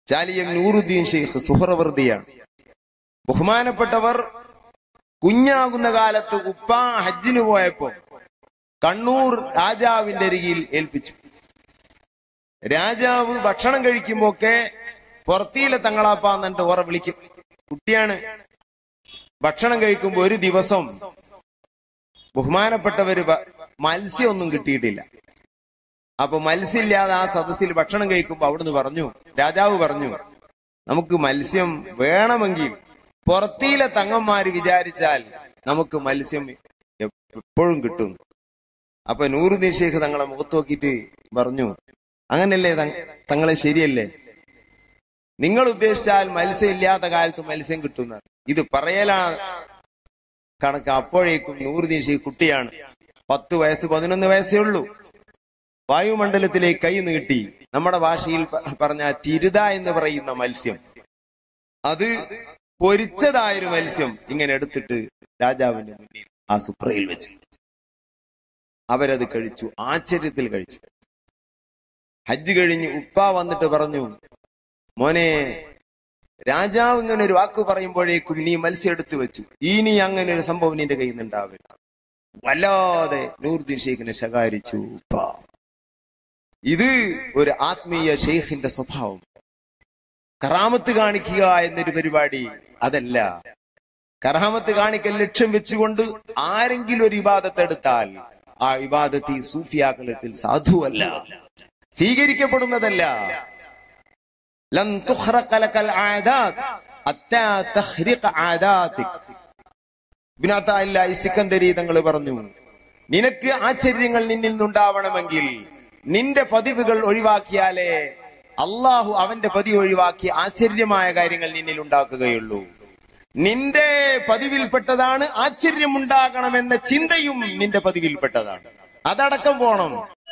ചാലിയം നൂറുദ്ദീൻ ഷെയ്ഖ് സുഹറവർദിയാണ് ബഹുമാനപ്പെട്ടവർ കുഞ്ഞാകുന്ന കാലത്ത് ഉപ്പ ഹജ്ജിന് പോയപ്പോ കണ്ണൂർ രാജാവിന്റെ അരികിൽ ഏൽപ്പിച്ചു രാജാവ് ഭക്ഷണം കഴിക്കുമ്പോക്കെ പുറത്തിയിലെ തങ്ങളാപ്പ എന്നിട്ട് ഓറ വിളിക്കും കുട്ടിയാണ് ഭക്ഷണം കഴിക്കുമ്പോ ഒരു ദിവസം ബഹുമാനപ്പെട്ടവര് ഭ- മത്സ്യമൊന്നും കിട്ടിയിട്ടില്ല അപ്പൊ മത്സ്യമില്ലാതെ ആ സദസ്സിൽ ഭക്ഷണം കഴിക്കുമ്പോ അവിടുന്ന് പറഞ്ഞു രാജാവ് പറഞ്ഞു നമുക്ക് മത്സ്യം വേണമെങ്കിൽ പുറത്തിയിലെ തങ്ങന്മാര് വിചാരിച്ചാൽ നമുക്ക് മത്സ്യം എപ്പോഴും കിട്ടും അപ്പൊ നൂറുദ്ദീൻ ഷേഖ് തങ്ങളെ മുഖത്ത് നോക്കിയിട്ട് പറഞ്ഞു അങ്ങനല്ലേ തങ്- തങ്ങളെ ശരിയല്ലേ നിങ്ങൾ ഉദ്ദേശിച്ചാൽ മത്സ്യം ഇല്ലാത്ത കാലത്ത് മത്സ്യം കിട്ടുന്ന ഇത് പറയലാ കണക്ക് അപ്പോഴേക്കും നൂറുദ്ദീൻ ഷേഖ് കുട്ടിയാണ് പത്ത് വയസ്സ് പതിനൊന്ന് വയസ്സേ ഉള്ളൂ വായുമണ്ഡലത്തിലേക്ക് കൈ നീട്ടി നമ്മുടെ ഭാഷയിൽ പ- പറഞ്ഞ തിരുത എന്ന് പറയുന്ന മത്സ്യം അത് പൊരിച്ചതായൊരു മത്സ്യം ഇങ്ങനെ എടുത്തിട്ട് രാജാവിന്റെ മുന്നിൽ ആ സുപ്രയിൽ വെച്ചു അവരത് കഴിച്ചു ആശ്ചര്യത്തിൽ കഴിച്ചു ഹജ്ജ് കഴിഞ്ഞ് ഉപ്പ വന്നിട്ട് പറഞ്ഞു മോനെ രാജാവ് ഇങ്ങനെ ഒരു വാക്ക് പറയുമ്പോഴേക്കും നീ മത്സ്യം എടുത്തു വെച്ചു ഇനി അങ്ങനെ ഒരു സംഭവം നിന്റെ കയ്യിൽ നിന്നുണ്ടാവരുത് വല്ലാതെ നൂറുദ്ദീൻ ഷെയ്ഖിനെ ശകാരിച്ചു ഉപ്പ ഇത് ഒരു ആത്മീയ ഷെയ്ഖിന്റെ സ്വഭാവം കറാമത്ത് കാണിക്കുക എന്നൊരു പരിപാടി അതല്ല കറാമത്ത് കാണിക്കൽ ലക്ഷ്യം വെച്ചുകൊണ്ട് ആരെങ്കിലും ഒരു ഇബാദത്ത് എടുത്താൽ ആ ഇബാദത്ത് ഈ സൂഫിയാക്കലത്തിൽ സാധുവല്ല സ്വീകരിക്കപ്പെടുന്നതല്ല ലൻ തുഖ്റഖ ലകൽ ആദാത് അത്താ തഖ്രിഖ ആദാതിക് ബിനാത്ത സിക്കന്ദരി തങ്ങൾ പറഞ്ഞു നിനക്ക് ആശ്ചര്യങ്ങൾ നിന്നിൽ നിന്നുണ്ടാവണമെങ്കിൽ നിന്റെ പതിവുകൾ ഒഴിവാക്കിയാലേ അള്ളാഹു അവന്റെ പതിവ് ഒഴിവാക്കി ആശ്ചര്യമായ കാര്യങ്ങൾ നിന്നിൽ ഉണ്ടാക്കുകയുള്ളൂ നിന്റെ പതിവിൽപ്പെട്ടതാണ് ആശ്ചര്യമുണ്ടാകണമെന്ന ചിന്തയും നിന്റെ പതിവിൽപ്പെട്ടതാണ് അതടക്കം പോണം